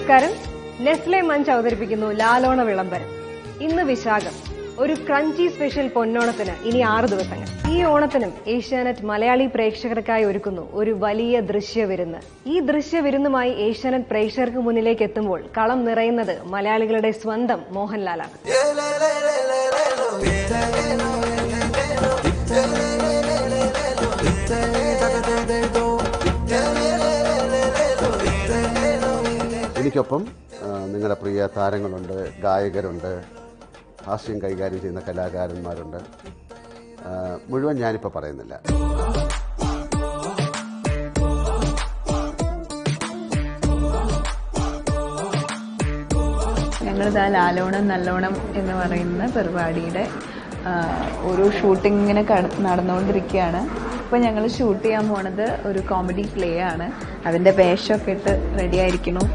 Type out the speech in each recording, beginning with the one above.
നമസ്കാരം Nestle Munch അവതരിപ്പിക്കുന്നു ലാലോണ വിളംബരം ഇന്ന് വിശാഖം ഒരു ക്രഞ്ചി സ്പെഷ്യൽ പൊന്നോണത്തിന് ഇനി ആറ് ദിവസങ്ങൾ ഈ ഓണത്തിനും ഏഷ്യാനെറ്റ് മലയാളി പ്രേക്ഷകർക്കായി ഒരുക്കുന്നു ഒരു വലിയ ദൃശ്യവിരുന്ന് ഈ ദൃശ്യവിരുന്നുമായി ഏഷ്യാനെറ്റ് പ്രേക്ഷകർക്ക് മുന്നിലേക്ക് എത്തുമ്പോൾ കളം നിറയുന്നത് മലയാളികളുടെ സ്വന്തം മോഹൻലാലാണ് എനിക്കൊപ്പം ആ, നിങ്ങളുടെ പ്രിയ താരങ്ങളുണ്ട് ഗായകരുണ്ട് ഹാസ്യം കൈകാര്യം ചെയ്യുന്ന കലാകാരന്മാരുണ്ട് ആ, മുഴുവൻ ഞാനിപ്പോൾ പറയുന്നില്ല ഞങ്ങളിതാ ലാലോണം നല്ലോണം എന്ന് പറയുന്ന പരിപാടിയുടെ ആ, ഒരു ഷൂട്ടിംഗ് ഇങ്ങനെ കട- നടന്നുകൊണ്ടിരിക്കുകയാണ് ഇപ്പൊ ഞങ്ങൾ ഷൂട്ട് ചെയ്യാൻ പോണത് ഒരു കോമഡി പ്ലേ ആണ് അതിന്റെ വേഷമൊക്കെ ഇട്ട് റെഡി ആയിരിക്കുന്നു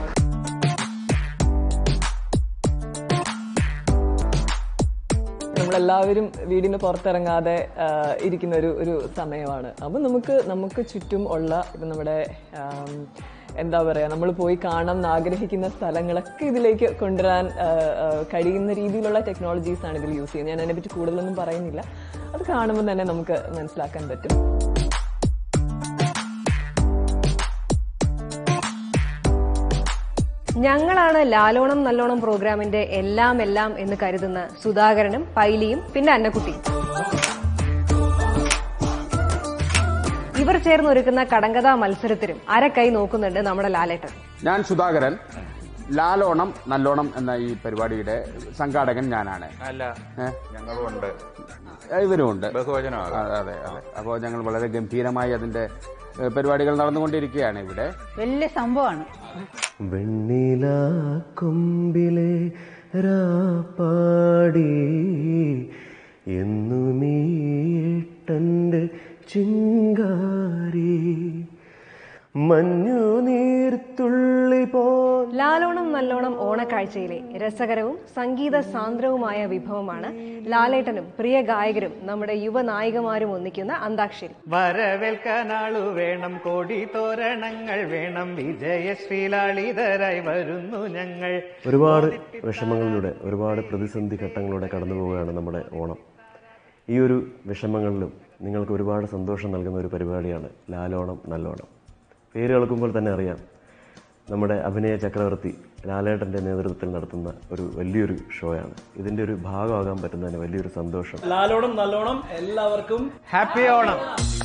നമ്മളെല്ലാവരും വീടിന് പുറത്തിറങ്ങാതെ ആ, ഇരിക്കുന്ന ഒരു ഒരു സമയമാണ് അപ്പം നമുക്ക് നമുക്ക് ചുറ്റും ഉള്ള ഇപ്പം നമ്മുടെ ആം, എന്താ പറയുക നമ്മൾ പോയി കാണാൻ എന്ന് ആഗ്രഹിക്കുന്ന സ്ഥലങ്ങളൊക്കെ ഇതിലേക്ക് കൊണ്ടുവരാൻ ആ, ആ, കഴിയുന്ന രീതിയിലുള്ള ടെക്നോളജീസ് ആണ് ഇതിൽ യൂസ് ചെയ്യുന്നത് ഞാൻ അതിനെപ്പറ്റി കൂടുതലൊന്നും പറയുന്നില്ല അത് കാണുമ്പോൾ തന്നെ നമുക്ക് മനസ്സിലാക്കാൻ പറ്റും ഞങ്ങളാണ് ലാലോണം നല്ലോണം പ്രോഗ്രാമിന്റെ എല്ലാം എല്ലാം എന്ന് കരുതുന്ന സുധാകരനും പൈലിയും പിന്നെ അന്നക്കുട്ടിയും ഇവർ ചേർന്ന് ഒരുക്കുന്ന കടങ്കഥാ മത്സരത്തിലും അരക്കൈ നോക്കുന്നുണ്ട് നമ്മുടെ ലാലേട്ടൻ ഞാൻ സുധാകരൻ ലാലോണം നല്ലോണം എന്ന ഈ പരിപാടിയുടെ സംഘാടകൻ ഞാനാണ് അല്ല ഞങ്ങളും ഉണ്ട് ഇവരുമുണ്ട് ബഹുവചനമാകാം അതെ അതെ അതെ അപ്പോൾ ഞങ്ങൾ വളരെ ഗംഭീരമായി അതിന്റെ ഏഹ്, പരിപാടികൾ നടന്നുകൊണ്ടിരിക്കുകയാണ് ഇവിടെ വലിയ സംഭവമാണ് വെണ്ണില കൊമ്പിലെ രാപ്പാടി എന്നു നീട്ടന്റെ ചിങ്കാരി മഞ്ഞു നീർത്തുള്ളി പോ ലാലോണം നല്ലോണം ഓണക്കാഴ്ചയിലെ രസകരവും സംഗീത സാന്ദ്രവുമായ വിഭവമാണ് ലാലേട്ടനും പ്രിയ ഗായകരും നമ്മുടെ യുവനായികമാരും ഒന്നിക്കുന്ന അന്താക്ഷരി വരവേൽക്കാനാളു വേണം കോടി തോരണങ്ങൾ വേണം വിജയശ്രീലാളിതരായി വരുന്നു ഞങ്ങൾ ഒരുപാട് വിഷമങ്ങളിലൂടെ ഒരുപാട് പ്രതിസന്ധി ഘട്ടങ്ങളിലൂടെ കടന്നു പോവുകയാണ് നമ്മുടെ ഓണം ഈ ഒരു വിഷമങ്ങളിലും നിങ്ങൾക്ക് ഒരുപാട് സന്തോഷം നൽകുന്ന ഒരു പരിപാടിയാണ് ലാലോണം നല്ലോണം പേര് കേൾക്കുമ്പോൾ തന്നെ അറിയാം നമ്മുടെ അഭിനയ ചക്രവർത്തി ലാലേട്ടൻ്റെ നേതൃത്വത്തിൽ നടത്തുന്ന ഒരു വലിയൊരു ഷോയാണ് ഇതിൻ്റെ ഒരു ഭാഗമാകാൻ പറ്റുന്നതിന് വലിയൊരു സന്തോഷം ലാലോണം നല്ലോണം എല്ലാവർക്കും ഹാപ്പി ഓണം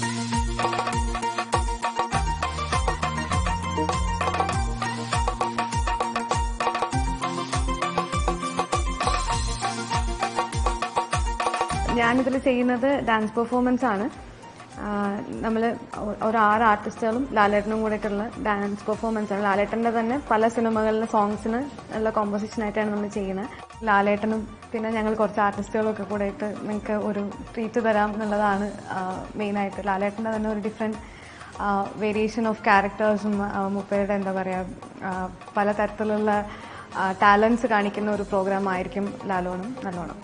ഞാനിതിൽ ചെയ്യുന്നത് ഡാൻസ് പെർഫോമൻസ് ആണ് നമ്മൾ ഒരു ആറ് ആർട്ടിസ്റ്റുകളും ലാലേട്ടനും കൂടെയൊക്കെയുള്ള ഡാൻസ് പെർഫോമൻസ് ആണ് ലാലേട്ടൻ്റെ തന്നെ പല സിനിമകളിലെ സോങ്സിന് ഉള്ള കോമ്പോസിഷൻ ആയിട്ടാണ് നമ്മൾ ചെയ്യുന്നത് ലാലേട്ടനും പിന്നെ ഞങ്ങൾ കുറച്ച് ആർട്ടിസ്റ്റുകളൊക്കെ കൂടെ ആയിട്ട് നിങ്ങൾക്ക് ഒരു ട്രീറ്റ് തരാം എന്നുള്ളതാണ് മെയിനായിട്ട് ലാലേട്ടൻ്റെ തന്നെ ഒരു ഡിഫറെൻറ്റ് വേരിയേഷൻ ഓഫ് ക്യാരക്ടേഴ്സും മുപ്പയുടെ എന്താ പറയുക പലതരത്തിലുള്ള ടാലൻസ് കാണിക്കുന്ന ഒരു പ്രോഗ്രാം ആയിരിക്കും ലാലോണം നല്ലോണം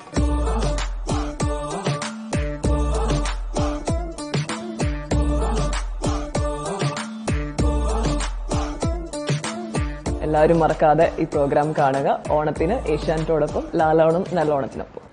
എല്ലാവരും മറക്കാതെ ഈ പ്രോഗ്രാം കാണുക ഓണത്തിന് ഏഷ്യാനെറ്റോടൊപ്പം ലാലോണം നല്ലോണത്തിനൊപ്പം